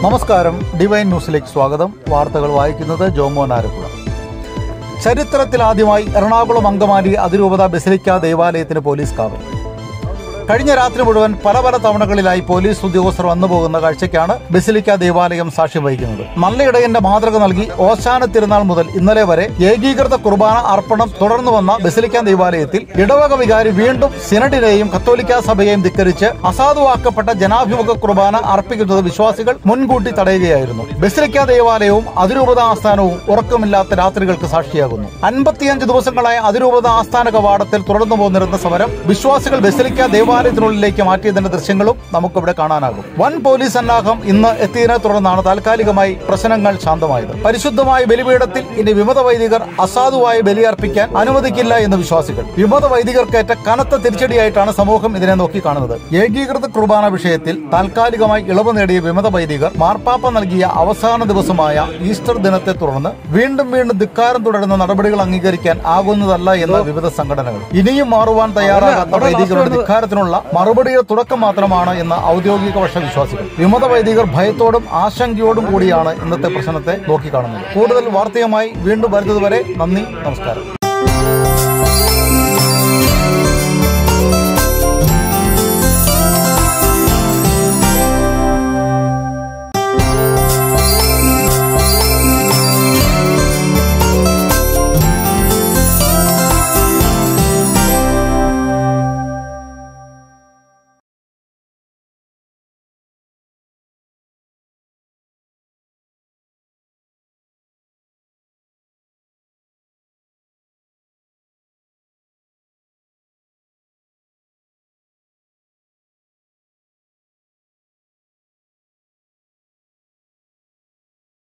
നമസ്കാരം ഡിവൈൻ ന്യൂസിലേക്ക് സ്വാഗതം വാർത്തകൾ വായിക്കുന്നത് ജോമോൻ ആരപ്പുഴ ചരിത്രത്തിലാദ്യമായി എറണാകുളം അങ്കമാലി അതിരൂപത ബസിലിക്ക ദേവാലയത്തിന് പോലീസ് കാവൽ കഴിഞ്ഞ രാത്രി മുഴുവൻ പല പല തവണകളിലായി പോലീസ് ഉദ്യോഗസ്ഥർ വന്നു പോകുന്ന കാഴ്ചയ്ക്കാണ് ബസിലിക്ക ദേവാലയം സാക്ഷ്യം വഹിക്കുന്നത് നല്ലയിടയന്റെ മാതൃക നൽകി ഓശാന തിരുനാൾ മുതൽ ഇന്നലെ വരെ ഏകീകൃത കുർബാന അർപ്പണം തുടർന്നു വന്ന ബസിലിക്ക ദേവാലയത്തിൽ ഇടവക വികാരി വീണ്ടും സിനഡിനെയും കത്തോലിക്ക സഭയെയും ധിക്കരിച്ച് അസാധുവാക്കപ്പെട്ട ജനാഭിമുഖ കുർബാന അർപ്പിക്കുന്നത് വിശ്വാസികൾ മുൻകൂട്ടി തടയുകയായിരുന്നു ബസിലിക്ക ദേവാലയവും അതിരൂപത ആസ്ഥാനവും ഉറക്കമില്ലാത്ത രാത്രികൾക്ക് സാക്ഷിയാകുന്നു അൻപത്തിയഞ്ച് ദിവസങ്ങളായി അതിരൂപത ആസ്ഥാന കവാടത്തിൽ തുടർന്നു പോന്നിരുന്ന സമരം വിശ്വാസികൾ ബസിലിക്ക ദേവാലയത്തിനുള്ളിലേക്ക് മാറ്റിയതിന്റെ ദൃശ്യങ്ങളും നമുക്കിവിടെ കാണാനാകും വൻ പോലീസ് സന്നാഹം ഇന്ന് എത്തിയതിനെ തുടർന്നാണ് താൽക്കാലികമായി പ്രശ്നങ്ങൾ ശാന്തമായത് പരിശുദ്ധമായ ബലിപീഠത്തിൽ ഇനി വിമത വൈദികർ അസാധുവായ ബലിയർപ്പിക്കാൻ അനുവദിക്കില്ല എന്ന് വിശ്വാസികൾ വിമത വൈദികർക്കേറ്റ കനത്ത തിരിച്ചടിയായിട്ടാണ് സമൂഹം ഇതിനെ നോക്കിക്കാണുന്നത് ഏകീകൃത കുർബാന വിഷയത്തിൽ താൽക്കാലികമായി ഇളവ് നേടിയ വിമത വൈദികർ മാർപ്പാപ്പ നൽകിയ അവസാന ദിവസമായ ഈസ്റ്റർ ദിനത്തെ തുടർന്ന് വീണ്ടും വീണ്ടും ധിക്കാരം തുടരുന്ന നടപടികൾ അംഗീകരിക്കാൻ ആകുന്നതല്ല എന്ന വിവിധ സംഘടനകൾ ഇനിയും മാറുവാൻ തയ്യാറാകാത്ത വൈദികരുടെ ധിക്കാരത്തിനുള്ള മറുപടിയുടെ തുടക്കം മാത്രമാണ് എന്ന് ഔദ്യോഗിക പക്ഷ വിശ്വാസികൾ വിമത വൈദികർ ഭയത്തോടും ആശങ്കയോടും കൂടിയാണ് ഇന്നത്തെ പ്രശ്നത്തെ നോക്കിക്കാണുന്നത് കൂടുതൽ വാർത്തയുമായി വീണ്ടും വരുന്നതുവരെ നന്ദി നമസ്കാരം